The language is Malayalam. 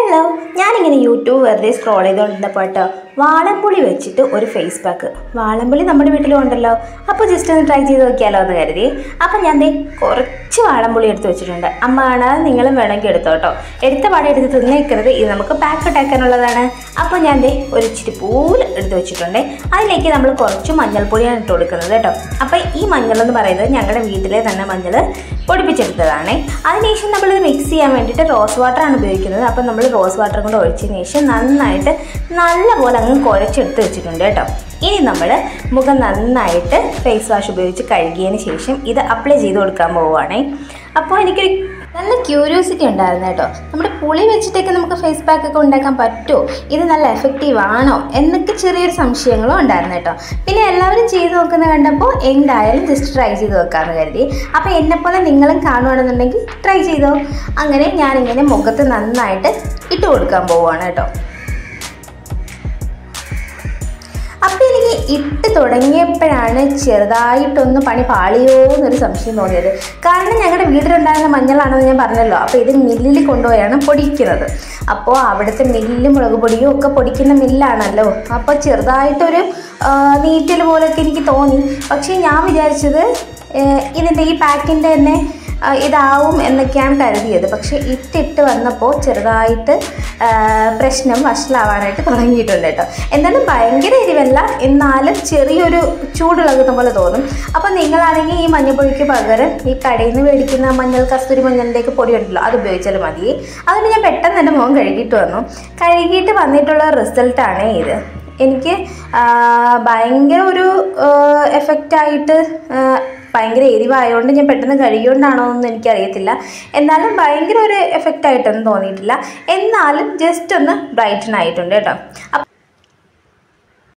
ഹലോ ഞാനിങ്ങനെ യൂട്യൂബ് വെറുതെ സ്ക്രോൾ ചെയ്തുകൊണ്ടിരുന്നപ്പോൾ കേട്ടോ വാളംപുളി വെച്ചിട്ട് ഒരു ഫേസ് പാക്ക് വാളംപുളി നമ്മുടെ വീട്ടിലും ഉണ്ടല്ലോ അപ്പോൾ ജസ്റ്റ് ഒന്ന് ട്രൈ ചെയ്ത് നോക്കിയാലോ എന്ന് കരുതി അപ്പം ഞാൻ ദേ കുറച്ച് വാളംപുളി എടുത്ത് വെച്ചിട്ടുണ്ട് അമ്മ കാണാതെ നിങ്ങളും വേണമെങ്കിൽ എടുത്തോ കേട്ടോ എടുത്ത പാടെ എടുത്ത് തിന്നേക്കരുത് ഇത് നമുക്ക് പാക്ക് ഇട്ടാക്കാനുള്ളതാണ് അപ്പോൾ ഞാൻ ദേ ഒരു ഇച്ചിരി പൂല് എടുത്ത് വെച്ചിട്ടുണ്ട് അതിലേക്ക് നമ്മൾ കുറച്ച് മഞ്ഞൾപ്പൊടിയാണ് ഇട്ട് കൊടുക്കുന്നത് കേട്ടോ അപ്പോൾ ഈ മഞ്ഞൾ എന്ന് പറയുന്നത് ഞങ്ങളുടെ വീട്ടിലെ തന്നെ മഞ്ഞൾ പൊടിപ്പിച്ചെടുത്തതാണ് അതിനുശേഷം നമ്മളിത് മിക്സ് ചെയ്യാൻ വേണ്ടിയിട്ട് റോസ് വാട്ടറാണ് ഉപയോഗിക്കുന്നത് അപ്പം നമ്മൾ റോസ് വാട്ടർ കൊണ്ട് ഒഴിച്ചതിന് ശേഷം നന്നായിട്ട് നല്ലപോലെ അങ്ങ് കുഴച്ചെടുത്ത് വെച്ചിട്ടുണ്ട് കേട്ടോ ഇനി നമ്മൾ മുഖം നന്നായിട്ട് ഫേസ് വാഷ് ഉപയോഗിച്ച് കഴുകിയതിന് ശേഷം ഇത് അപ്ലൈ ചെയ്ത് കൊടുക്കാൻ പോവുകയാണേ അപ്പോൾ എനിക്കൊരു നല്ല ക്യൂരിയോസിറ്റി ഉണ്ടായിരുന്നു കേട്ടോ നമ്മുടെ പുളി വെച്ചിട്ടൊക്കെ നമുക്ക് ഫേസ് പാക്ക് ഒക്കെ ഉണ്ടാക്കാൻ പറ്റുമോ ഇത് നല്ല എഫക്റ്റീവ് ആണോ എന്നൊക്കെ ചെറിയൊരു സംശയങ്ങളും ഉണ്ടായിരുന്നു കേട്ടോ പിന്നെ എല്ലാവരും ചെയ്ത് നോക്കുന്ന കണ്ടപ്പോൾ എന്തായാലും ജസ്റ്റ് ട്രൈ ചെയ്ത് നോക്കാമെന്ന് കരുതി അപ്പോൾ എന്നെപ്പോലെ നിങ്ങളും കാണുവാണെന്നുണ്ടെങ്കിൽ ട്രൈ ചെയ്തോ അങ്ങനെ ഞാനിങ്ങനെ മുഖത്ത് നന്നായിട്ട് ഇട്ട് കൊടുക്കാൻ പോവുകയാണ് കേട്ടോ അപ്പം എനിക്ക് ഇട്ട് തുടങ്ങിയപ്പോഴാണ് ചെറുതായിട്ടൊന്ന് പണി പാളിയോ എന്നൊരു സംശയം തോന്നിയത് കാരണം ഞങ്ങളുടെ വീട്ടിലുണ്ടായിരുന്ന മഞ്ഞളാണെന്ന് ഞാൻ പറഞ്ഞല്ലോ അപ്പോൾ ഇത് മില്ലിൽ കൊണ്ടുപോയാണ് പൊടിക്കുന്നത് അപ്പോൾ അവിടുത്തെ മില്ല് മുളക് പൊടിയും ഒക്കെ പൊടിക്കുന്ന മില്ലാണല്ലോ അപ്പോൾ ചെറുതായിട്ടൊരു ആ, നീറ്റൽ പോലെയൊക്കെ എനിക്ക് തോന്നി പക്ഷേ ഞാൻ വിചാരിച്ചത് ഏഹ്, ഇതിൻ്റെ ഈ പാക്കിൻ്റെ തന്നെ ആ, ഇതാവും എന്നൊക്കെയാണ് കരുതിയത് പക്ഷേ ഇട്ടിട്ട് വന്നപ്പോൾ ചെറുതായിട്ട് ആ, പ്രശ്നം വഷളാവാനായിട്ട് തുടങ്ങിയിട്ടുണ്ട് കേട്ടോ എന്നാലും ഭയങ്കര എരിവല്ല എന്നാലും ചെറിയൊരു ചൂടിളകുന്ന പോലെ തോന്നും അപ്പോൾ നിങ്ങളാണെങ്കിൽ ഈ മഞ്ഞപ്പൊടിക്ക് പകരം ഈ കടയിൽ നിന്ന് മേടിക്കുന്ന മഞ്ഞൾ കസ്തൂരി മഞ്ഞളിൻ്റെയൊക്കെ പൊടി ഉണ്ടല്ലോ അത് ഉപയോഗിച്ചാലും മതി അതുകൊണ്ട് ഞാൻ പെട്ടെന്ന് എൻ്റെ മുഖം കഴുകിയിട്ട് വന്നു കഴുകിയിട്ട് വന്നിട്ടുള്ള റിസൾട്ടാണ് ഇത് എനിക്ക് ആ, ഭയങ്കര ഒരു എഫക്റ്റായിട്ട് ഭയങ്കര എരിവായതുകൊണ്ട് ഞാൻ പെട്ടെന്ന് കഴിയുകൊണ്ടാണോ എന്ന് എനിക്കറിയത്തില്ല എന്നാലും ഭയങ്കര ഒരു എഫക്റ്റ് ആയിട്ടൊന്നും തോന്നിയിട്ടില്ല എന്നാലും ജസ്റ്റ് ഒന്ന് ബ്രൈറ്റൻ ആയിട്ടുണ്ട് കേട്ടോ അപ്പം